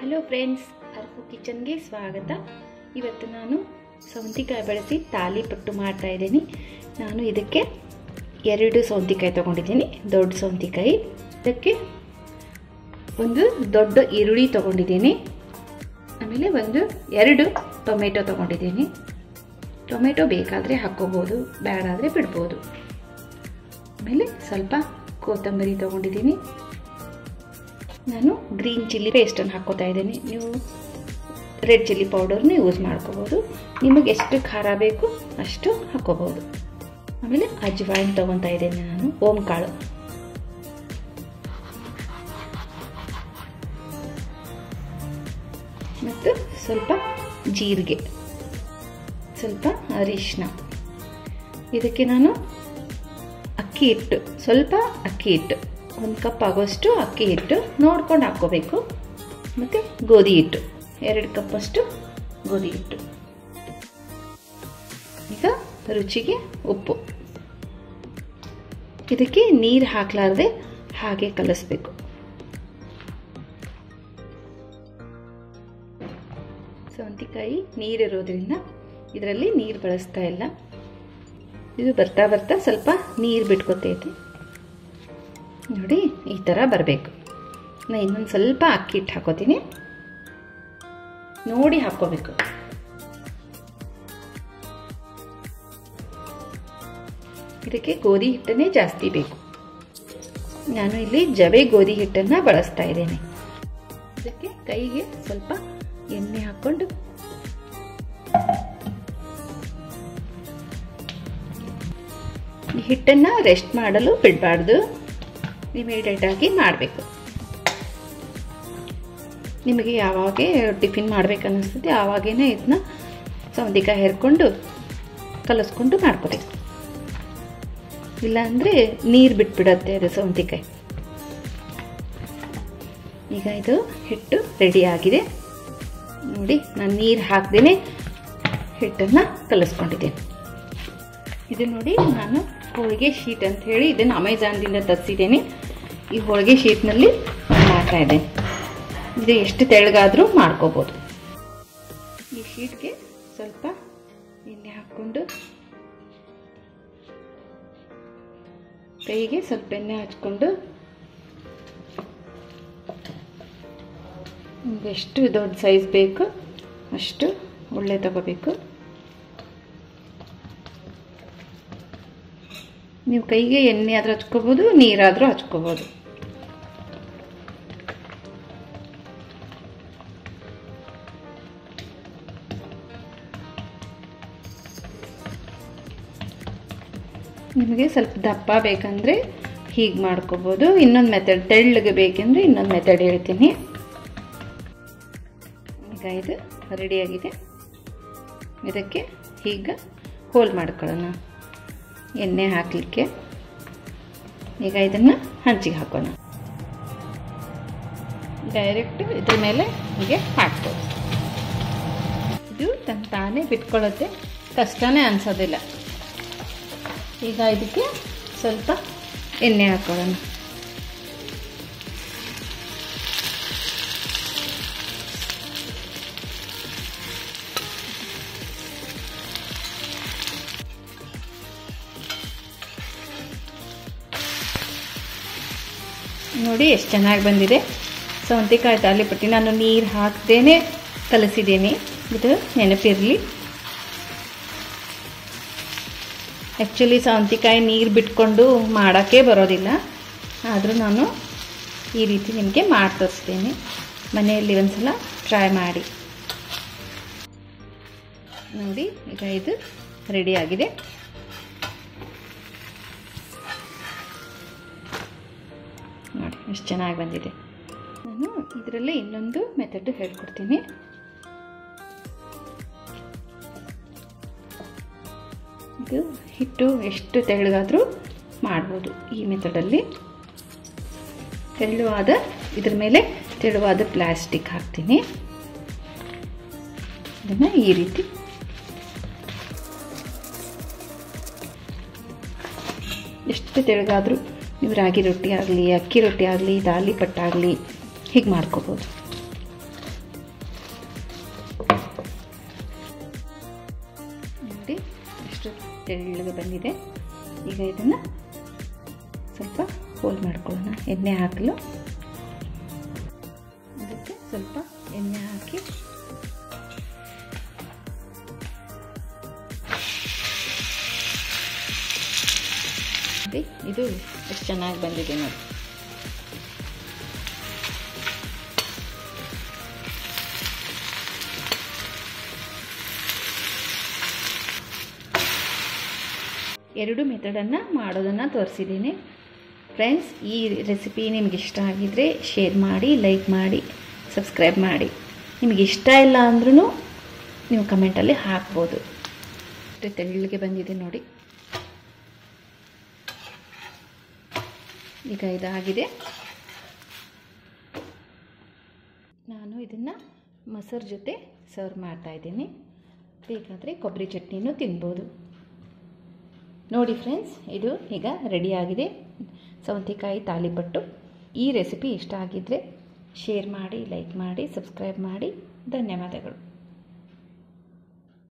hello friends ಅರ್ಫು ಕಿಚನ್ಗೆ ಸ್ವಾಗತ ಇವತ್ತು ನಾನು ಸೌಂತಿಕಾಯಿ ಬಳಸಿ ತಾಲಿಪಟ್ಟು ಮಾಡ್ತಾ ಇದ್ದೀನಿ ನಾನು ಇದಕ್ಕೆ ಎರಡು ಸೌಂತಿಕಾಯಿ ತೊಗೊಂಡಿದ್ದೀನಿ ದೊಡ್ಡ ಸೌಂತಿಕಾಯಿ ಇದಕ್ಕೆ ಒಂದು ದೊಡ್ಡ ಈರುಳ್ಳಿ ತೊಗೊಂಡಿದ್ದೀನಿ ಆಮೇಲೆ ಒಂದು ಎರಡು ಟೊಮೆಟೊ ತೊಗೊಂಡಿದ್ದೀನಿ ಟೊಮೆಟೊ ಬೇಕಾದರೆ ಹಾಕ್ಕೋಬೋದು ಬೇಡಾದರೆ ಬಿಡ್ಬೋದು ಆಮೇಲೆ ಸ್ವಲ್ಪ ಕೊತ್ತಂಬರಿ ತೊಗೊಂಡಿದ್ದೀನಿ ನಾನು ಗ್ರೀನ್ ಚಿಲ್ಲಿ ಪೇಸ್ಟನ್ನು ಹಾಕ್ಕೋತಾ ಇದ್ದೀನಿ ನೀವು ರೆಡ್ ಚಿಲ್ಲಿ ಪೌಡರ್ನ ಯೂಸ್ ಮಾಡ್ಕೋಬೋದು ನಿಮಗೆ ಎಷ್ಟು ಖಾರ ಬೇಕು ಅಷ್ಟು ಹಾಕ್ಕೋಬೋದು ಆಮೇಲೆ ಅಜ್ವಾಯಿನ್ ತೊಗೊತಾ ಇದ್ದೇನೆ ನಾನು ಓಂ ಕಾಳು ಮತ್ತು ಸ್ವಲ್ಪ ಜೀರಿಗೆ ಸ್ವಲ್ಪ ಅರಿಶಿನ ಇದಕ್ಕೆ ನಾನು ಅಕ್ಕಿ ಹಿಟ್ಟು ಸ್ವಲ್ಪ ಅಕ್ಕಿ ಹಿಟ್ಟು ಒಂದು ಕಪ್ ಆಗೋಷ್ಟು ಅಕ್ಕಿ ಹಿಟ್ಟು ನೋಡ್ಕೊಂಡು ಹಾಕ್ಕೋಬೇಕು ಮತ್ತು ಗೋಧಿ ಹಿಟ್ಟು ಎರಡು ಕಪ್ಪಷ್ಟು ಗೋಧಿ ಹಿಟ್ಟು ಈಗ ರುಚಿಗೆ ಉಪ್ಪು ಇದಕ್ಕೆ ನೀರು ಹಾಕಲಾರ್ದೆ ಹಾಗೆ ಕಲಿಸ್ಬೇಕು ಸೌಂತಿಕಾಯಿ ನೀರಿರೋದ್ರಿಂದ ಇದರಲ್ಲಿ ನೀರು ಬಳಸ್ತಾ ಇಲ್ಲ ಇದು ಬರ್ತಾ ಬರ್ತಾ ಸ್ವಲ್ಪ ನೀರು ಬಿಟ್ಕೊತೈತಿ ನೋಡಿ ಈ ಥರ ಬರಬೇಕು ನಾನು ಇನ್ನೊಂದು ಸ್ವಲ್ಪ ಅಕ್ಕಿ ಹಿಟ್ಟು ಹಾಕೋತೀನಿ ನೋಡಿ ಹಾಕ್ಕೋಬೇಕು ಇದಕ್ಕೆ ಗೋಧಿ ಹಿಟ್ಟನ್ನೇ ಜಾಸ್ತಿ ಬೇಕು ನಾನು ಇಲ್ಲಿ ಜವೆ ಗೋಧಿ ಹಿಟ್ಟನ್ನು ಬಳಸ್ತಾ ಇದ್ದೇನೆ ಇದಕ್ಕೆ ಕೈಗೆ ಸ್ವಲ್ಪ ಎಣ್ಣೆ ಹಾಕ್ಕೊಂಡು ಈ ಹಿಟ್ಟನ್ನು ರೆಸ್ಟ್ ಮಾಡಲು ಬಿಡಬಾರ್ದು ಇಮಿಡಿಯೇಟಾಗಿ ಮಾಡಬೇಕು ನಿಮಗೆ ಯಾವಾಗ ಟಿಫಿನ್ ಮಾಡ್ಬೇಕು ಅನ್ನಿಸ್ತದೆ ಆವಾಗೇ ಇದನ್ನ ಸೌಂದಿಕಾಯಿ ಹೆರ್ಕೊಂಡು ಕಲಿಸ್ಕೊಂಡು ಮಾಡ್ಕೋಬೇಕು ಇಲ್ಲಾಂದರೆ ನೀರು ಬಿಟ್ಬಿಡತ್ತೆ ಅದು ಸೌಂತಿಕಾಯಿ ಈಗ ಇದು ಹಿಟ್ಟು ರೆಡಿ ಆಗಿದೆ ನೋಡಿ ನಾನು ನೀರು ಹಾಕ್ದೇನೆ ಹಿಟ್ಟನ್ನು ಕಲಿಸ್ಕೊಂಡಿದ್ದೇನೆ ಇದು ನೋಡಿ ನಾನು ಹೋಳಿಗೆ ಶೀಟ್ ಅಂತ ಹೇಳಿ ಇದನ್ನು ಅಮೆಝಾನ್ದಿಂದ ತರಿಸಿದ್ದೇನೆ ಈ ಹೋಳಿಗೆ ಶೀಟ್ನಲ್ಲಿ ಮಾಡ್ತಾ ಇದ್ದೇನೆ ಇದು ಎಷ್ಟು ತೆಳ್ಳಗಾದರೂ ಮಾಡ್ಕೋಬೋದು ಈ ಶೀಟ್ಗೆ ಸ್ವಲ್ಪ ಎಣ್ಣೆ ಹಾಕ್ಕೊಂಡು ಕೈಗೆ ಸ್ವಲ್ಪ ಎಣ್ಣೆ ಹಚ್ಕೊಂಡು ಎಷ್ಟು ದೊಡ್ಡ ಸೈಜ್ ಬೇಕು ಅಷ್ಟು ಒಳ್ಳೆ ತಗೋಬೇಕು ನೀವು ಕೈಗೆ ಎಣ್ಣೆ ಆದರೂ ಹಚ್ಕೋಬೋದು ನೀರಾದರೂ ಹಚ್ಕೋಬೋದು ನಿಮಗೆ ಸ್ವಲ್ಪ ದಪ್ಪ ಬೇಕಂದರೆ ಹೀಗೆ ಮಾಡ್ಕೋಬೋದು ಇನ್ನೊಂದು ಮೆಥಡ್ ತೆಳ್ಳಗೆ ಬೇಕೆಂದರೆ ಇನ್ನೊಂದು ಮೆಥಡ್ ಹೇಳ್ತೀನಿ ಈಗ ಇದು ರೆಡಿಯಾಗಿದೆ ಇದಕ್ಕೆ ಹೀಗೆ ಹೋಲ್ ಮಾಡ್ಕೊಳ್ಳೋಣ ಎಣ್ಣೆ ಹಾಕಲಿಕ್ಕೆ ಈಗ ಇದನ್ನು ಹಂಚಿಗೆ ಹಾಕೋಣ ಡೈರೆಕ್ಟ್ ಇದ್ರ ಮೇಲೆ ಹೀಗೆ ಹಾಕ್ಬೋದು ಇದು ತನ್ನ ತಾನೇ ಬಿಟ್ಕೊಳ್ಳುತ್ತೆ ಕಷ್ಟನೇ ಅನಿಸೋದಿಲ್ಲ ಈಗ ಇದಕ್ಕೆ ಸ್ವಲ್ಪ ಎಣ್ಣೆ ಹಾಕೊಳ್ಳೋಣ ನೋಡಿ ಎಷ್ಟು ಚೆನ್ನಾಗಿ ಬಂದಿದೆ ಸೌಂತಿಕಾಯಿ ತಾಲಿಪಟ್ಟಿ ನಾನು ನೀರು ಹಾಕ್ದೇನೆ ಕಲಿಸಿದ್ದೀನಿ ಇದು ನೆನಪಿರಲಿ ಆ್ಯಕ್ಚುಲಿ ಸೌಂತಿಕಾಯಿ ನೀರು ಬಿಟ್ಕೊಂಡು ಮಾಡೋಕ್ಕೆ ಬರೋದಿಲ್ಲ ಆದರೂ ನಾನು ಈ ರೀತಿ ನಿಮಗೆ ಮಾಡಿ ತೋರಿಸ್ತೀನಿ ಮನೆಯಲ್ಲಿ ಒಂದು ಸಲ ಟ್ರೈ ಮಾಡಿ ನೋಡಿ ಈಗ ಇದು ರೆಡಿಯಾಗಿದೆ ನೋಡಿ ಎಷ್ಟು ಚೆನ್ನಾಗಿ ಬಂದಿದೆ ನಾನು ಇದರಲ್ಲೇ ಇನ್ನೊಂದು ಮೆಥಡ್ ಹೇಳ್ಕೊಡ್ತೀನಿ ಇದು ಹಿಟ್ಟು ಎಷ್ಟು ತೆಳ್ಳಗಾದರೂ ಮಾಡ್ಬೋದು ಈ ಮೆಥಡಲ್ಲಿ ತೆಳುವಾದ ಇದ್ರ ಮೇಲೆ ತೆಳುವಾದ ಪ್ಲಾಸ್ಟಿಕ್ ಹಾಕ್ತೀನಿ ಇದನ್ನು ಈ ರೀತಿ ಎಷ್ಟು ತೆಳಗಾದರೂ ನೀವು ರಾಗಿ ರೊಟ್ಟಿ ಆಗಲಿ ಅಕ್ಕಿ ರೊಟ್ಟಿ ಆಗಲಿ ದಾಲಿ ಪಟ್ಟಾಗಲಿ ಹೀಗೆ ಮಾಡ್ಕೋಬೋದು ತೆಳ್ಳಗೆ ಬಂದಿದೆ ಈಗ ಇದನ್ನು ಸ್ವಲ್ಪ ಹೋಲ್ ಮಾಡ್ಕೊಳ್ಳೋಣ ಎಣ್ಣೆ ಹಾಕಲು ಅದಕ್ಕೆ ಸ್ವಲ್ಪ ಎಣ್ಣೆ ಹಾಕಿ ಇದು ಎಷ್ಟು ಚೆನ್ನಾಗಿ ಬಂದಿದೆ ನೋಡಿ ಎರಡು ಮೆಥಡನ್ನು ಮಾಡೋದನ್ನು ತೋರಿಸಿದ್ದೀನಿ ಫ್ರೆಂಡ್ಸ್ ಈ ರೆಸಿಪಿ ನಿಮ್ಗೆ ಇಷ್ಟ ಆಗಿದ್ದರೆ ಶೇರ್ ಮಾಡಿ ಲೈಕ್ ಮಾಡಿ ಸಬ್ಸ್ಕ್ರೈಬ್ ಮಾಡಿ ನಿಮಗೆ ಇಷ್ಟ ಇಲ್ಲ ಅಂದ್ರೂ ನೀವು ಕಮೆಂಟಲ್ಲಿ ಹಾಕ್ಬೋದು ತೆಳ್ಳಗೆ ಬಂದಿದೆ ನೋಡಿ ಈಗ ಇದಾಗಿದೆ ನಾನು ಇದನ್ನು ಮೊಸರು ಜೊತೆ ಸರ್ವ್ ಮಾಡ್ತಾಯಿದ್ದೀನಿ ಬೇಕಾದರೆ ಕೊಬ್ಬರಿ ಚಟ್ನಿನೂ ತಿನ್ಬೋದು ನೋಡಿ ಫ್ರೆಂಡ್ಸ್ ಇದು ಈಗ ರೆಡಿಯಾಗಿದೆ ಸೌಂತಿಕಾಯಿ ತಾಲಿಪಟ್ಟು ಈ ರೆಸಿಪಿ ಇಷ್ಟ ಆಗಿದ್ದರೆ ಶೇರ್ ಮಾಡಿ ಲೈಕ್ ಮಾಡಿ ಸಬ್ಸ್ಕ್ರೈಬ್ ಮಾಡಿ ಧನ್ಯವಾದಗಳು